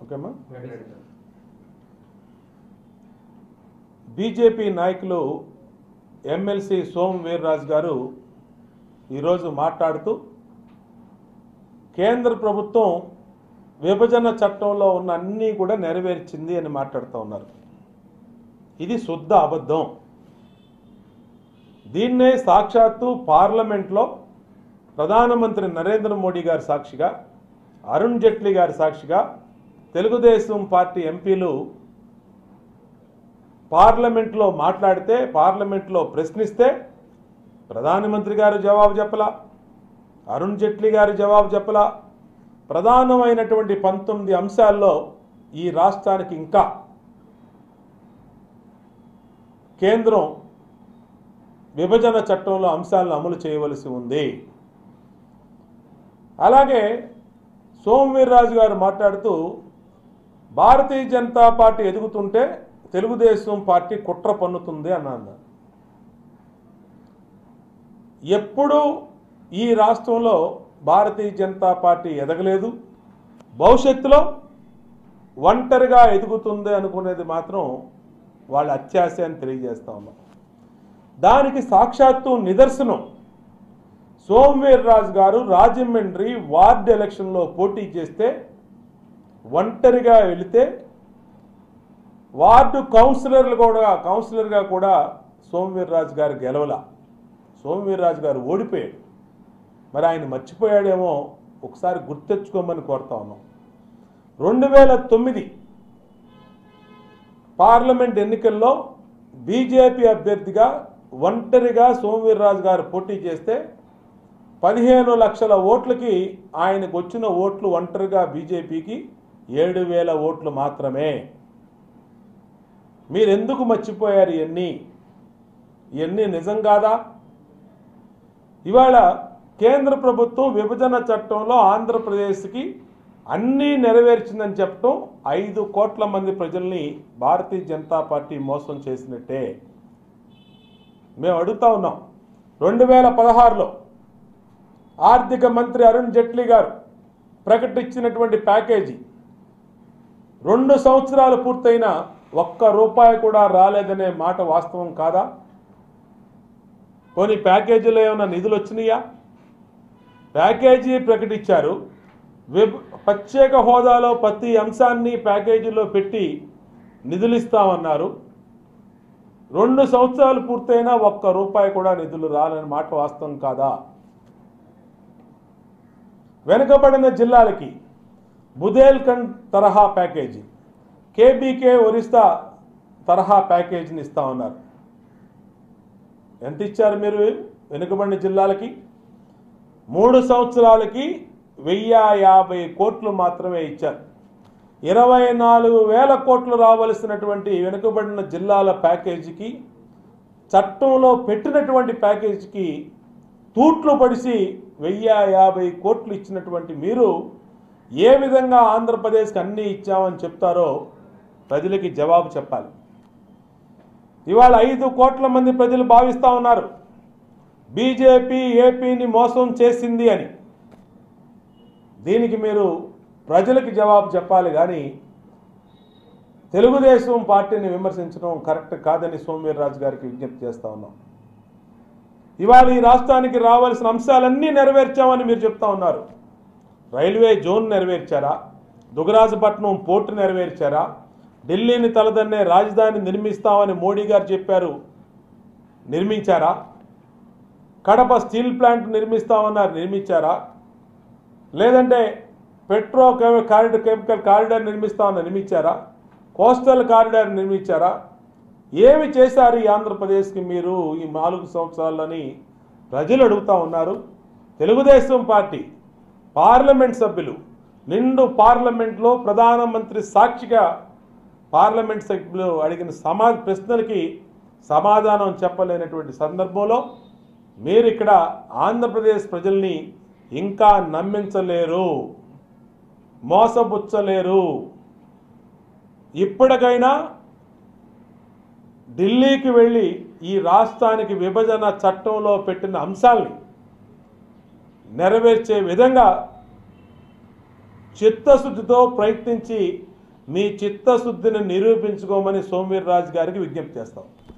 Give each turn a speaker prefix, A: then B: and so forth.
A: ఓకేమ్మా
B: Venkatareddy sir
A: BJP నాయకులు MLC Som Veerraju గారు ఈరోజు మాట్లాడుతూ కేంద్ర ప్రభుత్వం విభజన చట్టంలో ఉన్న అన్నీ కూడా నెరవేర్చింది అని మాట్లాడుతూ ఉన్నారు ఇది శుద్ధ అబద్ధం దీన్నే సాక్షాత్తు పార్లమెంట్లో ప్రధానమంత్రి నరేంద్ర మోడీ గారి సాక్షిగా అరుణ్ జైట్లీ గారి సాక్షిగా తెలుగుదేశం పార్టీ ఎంపీలు పార్లమెంట్లో మాట్లాడితే పార్లమెంట్లో ప్రశ్నిస్తే ప్రధానమంత్రి గారు జవాబు చెప్పలా అరుణ్ జైట్లీ గారు జవాబు చెప్పలా ప్రధానమైనటువంటి పంతొమ్మిది అంశాల్లో ఈ రాష్ట్రానికి ఇంకా కేంద్రం విభజన చట్టంలో అంశాలను అమలు చేయవలసి ఉంది అలాగే సోమవీర్రాజు గారు మాట్లాడుతూ భారతీయ జనతా పార్టీ ఎదుగుతుంటే తెలుగుదేశం పార్టీ కుట్ర పన్నుతుంది అన్నారు ఎప్పుడు ఈ రాష్ట్రంలో భారతీయ జనతా పార్టీ ఎదగలేదు భవిష్యత్తులో ఒంటరిగా ఎదుగుతుంది అనుకునేది మాత్రం వాళ్ళ అత్యాశ అని తెలియజేస్తా ఉన్నాం దానికి సాక్షాత్తు నిదర్శనం సోమవీర్ రాజు గారు రాజమండ్రి వార్డు ఎలక్షన్లో పోటీ చేస్తే ఒంటరిగా వెళితే వార్డు కౌన్సిలర్లు కూడా కౌన్సిలర్గా కూడా సోమవీర్ రాజు గారు గెలవల సోమవీర్ రాజు గారు ఓడిపోయాడు మరి ఆయన మర్చిపోయాడేమో ఒకసారి గుర్తెచ్చుకోమని కోరుతా ఉన్నాం రెండు వేల తొమ్మిది పార్లమెంట్ ఎన్నికల్లో బీజేపీ అభ్యర్థిగా ఒంటరిగా సోమవీర్ రాజు గారు పోటీ చేస్తే పదిహేను లక్షల ఓట్లకి ఆయనకు వచ్చిన ఓట్లు ఒంటరిగా బీజేపీకి ఏడు వేల ఓట్లు మాత్రమే మీరెందుకు మర్చిపోయారు ఇవన్నీ ఇవన్నీ నిజం కాదా ఇవాళ కేంద్ర ప్రభుత్వం విభజన చట్టంలో ఆంధ్రప్రదేశ్కి అన్నీ నెరవేర్చిందని చెప్పడం ఐదు కోట్ల మంది ప్రజల్ని భారతీయ జనతా పార్టీ మోసం చేసినట్టే మేము అడుగుతా ఉన్నాం రెండు వేల పదహారులో ఆర్థిక మంత్రి అరుణ్ జైట్లీ గారు ప్రకటించినటువంటి ప్యాకేజీ రెండు సంవత్సరాలు పూర్తయిన ఒక్క రూపాయి కూడా రాలేదనే మాట వాస్తవం కాదా పోనీ ప్యాకేజీలో ఏమైనా నిధులు వచ్చినాయా ప్యాకేజీ ప్రకటించారు విభ ప్రత్యేక హోదాలో ప్రతి అంశాన్ని ప్యాకేజీలో పెట్టి నిధులు ఇస్తామన్నారు రెండు సంవత్సరాలు పూర్తయినా ఒక్క రూపాయి కూడా నిధులు రాలని మాట వాస్తవం కాదా వెనుకబడిన జిల్లాలకి బుదేల్ఖండ్ తరహా ప్యాకేజీ కేబీకే ఒరిస్సా తరహా ప్యాకేజీని ఇస్తామన్నారు ఎంత ఇచ్చారు మీరు వెనుకబడిన జిల్లాలకి మూడు సంవత్సరాలకి వెయ్యి యాభై కోట్లు మాత్రమే ఇచ్చారు ఇరవై నాలుగు వేల కోట్లు రావలసినటువంటి వెనుకబడిన జిల్లాల ప్యాకేజీకి చట్టంలో పెట్టినటువంటి ప్యాకేజీకి తూట్లు పడిసి వెయ్యి యాభై కోట్లు ఇచ్చినటువంటి మీరు ఏ విధంగా ఆంధ్రప్రదేశ్కి అన్నీ ఇచ్చామని చెప్తారో ప్రజలకి జవాబు చెప్పాలి ఇవాళ ఐదు కోట్ల మంది ప్రజలు భావిస్తూ ఉన్నారు బీజేపీ ఏపీని మోసం చేసింది అని దీనికి మీరు ప్రజలకి జవాబు చెప్పాలి కానీ తెలుగుదేశం పార్టీని విమర్శించడం కరెక్ట్ కాదని సోమవీర్రాజు గారికి విజ్ఞప్తి చేస్తా ఉన్నాం ఇవాళ ఈ రాష్ట్రానికి రావాల్సిన అంశాలన్నీ నెరవేర్చామని మీరు చెప్తా ఉన్నారు రైల్వే జోన్ నెరవేర్చారా దుగరాజపట్నం పోర్టు నెరవేర్చారా ఢిల్లీని తలదన్నే రాజధాని నిర్మిస్తామని మోడీ గారు చెప్పారు నిర్మించారా కడప స్టీల్ ప్లాంట్ నిర్మిస్తామన్నారు నిర్మించారా లేదంటే petro chemi- corridor chemical corridor నిర్మిస్తామని నిర్మించారా కోస్టల్ కారిడార్ నిర్మించారా ఏమి చేశారు ఈ ఆంధ్రప్రదేశ్కి మీరు ఈ నాలుగు సంవత్సరాలని ప్రజలు అడుగుతా ఉన్నారు తెలుగుదేశం పార్టీ పార్లమెంట్ సభ్యులు నిండు పార్లమెంట్లో ప్రధానమంత్రి సాక్షిగా పార్లమెంట్ సభ్యులు అడిగిన సమా ప్రశ్నలకి సమాధానం చెప్పలేనటువంటి సందర్భంలో మీరు ఇక్కడ ఆంధ్రప్రదేశ్ ప్రజల్ని ఇంకా నమ్మించలేరు మోసపుచ్చలేరు ఇప్పటికైనా ఢిల్లీకి వెళ్ళి ఈ రాష్ట్రానికి విభజన చట్టంలో పెట్టిన అంశాల్ని నెరవేర్చే విధంగా చిత్తశుద్ధితో ప్రయత్నించి మీ చిత్తశుద్ధిని నిరూపించుకోమని సోమవీర్ రాజు గారికి విజ్ఞప్తి చేస్తాం